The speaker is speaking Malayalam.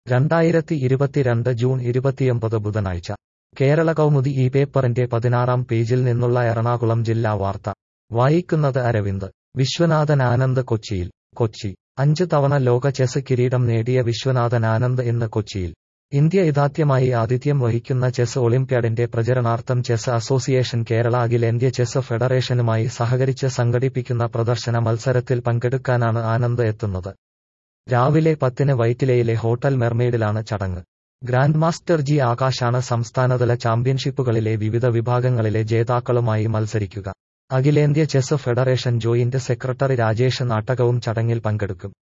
രണ്ടായിരത്തി ഇരുപത്തിരണ്ട് ജൂൺ ഇരുപത്തിയൊമ്പത് ബുധനാഴ്ച കേരള കൗമുദി ഈ പേപ്പറിന്റെ പതിനാറാം പേജിൽ നിന്നുള്ള എറണാകുളം ജില്ലാ വാർത്ത വായിക്കുന്നത് അരവിന്ദ് വിശ്വനാഥൻ ആനന്ദ് കൊച്ചിയിൽ കൊച്ചി അഞ്ച് തവണ ലോക ചെസ് കിരീടം നേടിയ വിശ്വനാഥൻ ആനന്ദ് ഇന്ന് കൊച്ചിയിൽ ഇന്ത്യ ഇതാദ്യമായി ആതിഥ്യം വഹിക്കുന്ന ചെസ് ഒളിമ്പ്യാഡിന്റെ പ്രചരണാർത്ഥം ചെസ് അസോസിയേഷൻ കേരള അഖിലേന്ത്യ ചെസ് ഫെഡറേഷനുമായി സഹകരിച്ച് സംഘടിപ്പിക്കുന്ന പ്രദർശന മത്സരത്തിൽ പങ്കെടുക്കാനാണ് ആനന്ദ് എത്തുന്നത് രാവിലെ പത്തിന് വൈറ്റിലയിലെ ഹോട്ടൽ മെർമെയ്ഡിലാണ് ചടങ്ങ് ഗ്രാൻഡ് മാസ്റ്റർ ജി ആകാശാണ് സംസ്ഥാനതല ചാമ്പ്യൻഷിപ്പുകളിലെ വിവിധ വിഭാഗങ്ങളിലെ ജേതാക്കളുമായി മത്സരിക്കുക അഖിലേന്ത്യ chess federation joint secretary Rajesh നാട്ടകവും ചടങ്ങിൽ പങ്കെടുക്കും